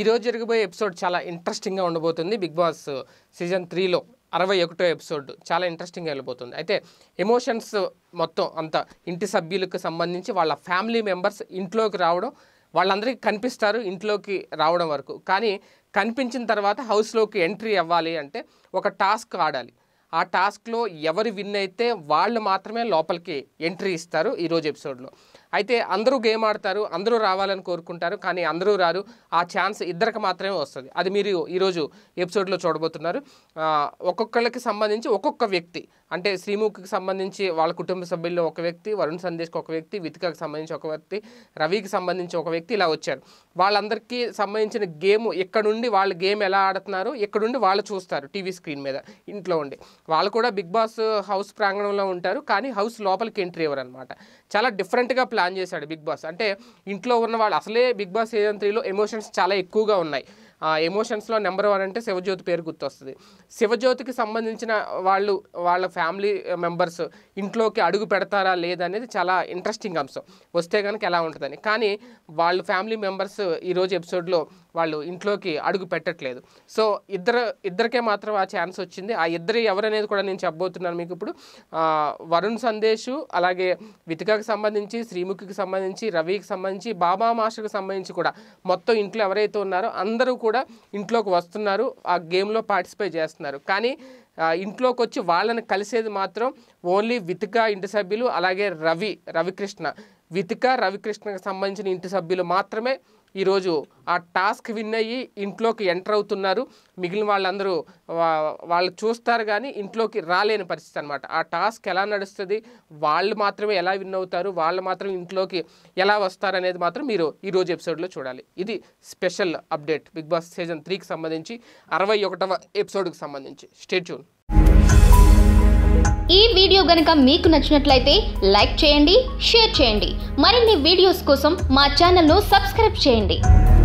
ఈరోజు జరగబోయే ఎపిసోడ్ చాలా ఇంట్రెస్టింగ్గా ఉండబోతుంది బిగ్ బాస్ సీజన్ త్రీలో అరవై ఒకటో ఎపిసోడ్ చాలా ఇంట్రెస్టింగ్గా వెళ్ళిపోతుంది అయితే ఎమోషన్స్ మొత్తం అంత ఇంటి సభ్యులకు సంబంధించి వాళ్ళ ఫ్యామిలీ మెంబర్స్ ఇంట్లోకి రావడం వాళ్ళందరికీ కనిపిస్తారు ఇంట్లోకి రావడం వరకు కానీ కనిపించిన తర్వాత హౌస్లోకి ఎంట్రీ అవ్వాలి అంటే ఒక టాస్క్ ఆడాలి ఆ టాస్క్లో ఎవరు విన్ అయితే వాళ్ళు మాత్రమే లోపలికి ఎంట్రీ ఇస్తారు ఈరోజు ఎపిసోడ్లో అయితే అందరూ గేమ్ ఆడతారు అందరూ రావాలని కోరుకుంటారు కానీ అందరూ రారు ఆ ఛాన్స్ ఇద్దరికి మాత్రమే వస్తుంది అది మీరు ఈరోజు ఎపిసోడ్లో చూడబోతున్నారు ఆ, ఒక్కొక్కళ్ళకి సంబంధించి ఒక్కొక్క వ్యక్తి అంటే శ్రీముఖికి సంబంధించి వాళ్ళ కుటుంబ సభ్యుల్లో ఒక వ్యక్తి వరుణ్ సందేశ్కి ఒక వ్యక్తి వితికకి సంబంధించి ఒక వ్యక్తి రవికి సంబంధించి ఒక వ్యక్తి ఇలా వచ్చారు వాళ్ళందరికీ సంబంధించిన గేమ్ ఇక్కడ నుండి వాళ్ళు గేమ్ ఎలా ఆడుతున్నారు ఇక్కడ నుండి వాళ్ళు చూస్తారు టీవీ స్క్రీన్ మీద ఇంట్లో ఉండి వాళ్ళు కూడా బిగ్ బాస్ హౌస్ ప్రాంగణంలో ఉంటారు కానీ హౌస్ లోపలికి ఎంట్రీ ఇవ్వరు అనమాట చాలా డిఫరెంట్గా ప్లాన్ చేశాడు బిగ్ బాస్ అంటే ఇంట్లో ఉన్న వాళ్ళు అసలే బిగ్ బాస్ సీజన్ త్రీలో ఎమోషన్స్ చాలా ఎక్కువగా ఉన్నాయి ఆ ఎమోషన్స్లో నెంబర్ వన్ అంటే శివజ్యోతి పేరు గుర్తొస్తుంది శివజ్యోతికి సంబంధించిన వాళ్ళు వాళ్ళ ఫ్యామిలీ మెంబర్స్ ఇంట్లోకి అడుగు పెడతారా లేదనేది చాలా ఇంట్రెస్టింగ్ అంశం వస్తే కనుక ఎలా ఉంటుందని కానీ వాళ్ళ ఫ్యామిలీ మెంబర్స్ ఈరోజు ఎపిసోడ్లో వాళ్ళు ఇంట్లోకి అడుగు పెట్టట్లేదు సో ఇద్దరు ఇద్దరికే మాత్రం ఆ ఛాన్స్ వచ్చింది ఆ ఇద్దరు ఎవరనేది కూడా నేను చెప్పబోతున్నాను మీకు ఇప్పుడు ఆ, వరుణ్ సందేశ్ అలాగే వితికకి సంబంధించి శ్రీముఖికి సంబంధించి రవికి సంబంధించి బాబా మాస్టర్కి సంబంధించి కూడా మొత్తం ఇంట్లో ఎవరైతే ఉన్నారో అందరూ కూడా ఇంట్లోకి వస్తున్నారు ఆ గేమ్లో పార్టిసిపేట్ చేస్తున్నారు కానీ ఆ, ఇంట్లోకి వచ్చి వాళ్ళని కలిసేది మాత్రం ఓన్లీ వితిక ఇంటి సభ్యులు అలాగే రవి రవికృష్ణ వితిక రవికృష్ణకి సంబంధించిన ఇంటి సభ్యులు మాత్రమే ఈరోజు ఆ టాస్క్ విన్ అయ్యి ఇంట్లోకి ఎంటర్ అవుతున్నారు మిగిలిన వాళ్ళందరూ వా- వాళ్ళు చూస్తారు కానీ ఇంట్లోకి రాలేని పరిస్థితి అనమాట ఆ టాస్క్ ఎలా నడుస్తుంది వాళ్ళు మాత్రమే ఎలా విన్ అవుతారు వాళ్ళు మాత్రం ఇంట్లోకి ఎలా వస్తారు అనేది మాత్రం మీరు ఈరోజు ఎపిసోడ్లో చూడాలి ఇది special update Bigg Boss season త్రీకి సంబంధించి అరవై ఒకటవ ఎపిసోడ్కి సంబంధించి స్టేట్ చూన్ ఈ వీడియో గనక మీకు నచ్చినట్లయితే లైక్ చేయండి షేర్ చేయండి మరిన్ని వీడియోస్ కోసం మా ఛానల్ను సబ్స్క్రైబ్ చేయండి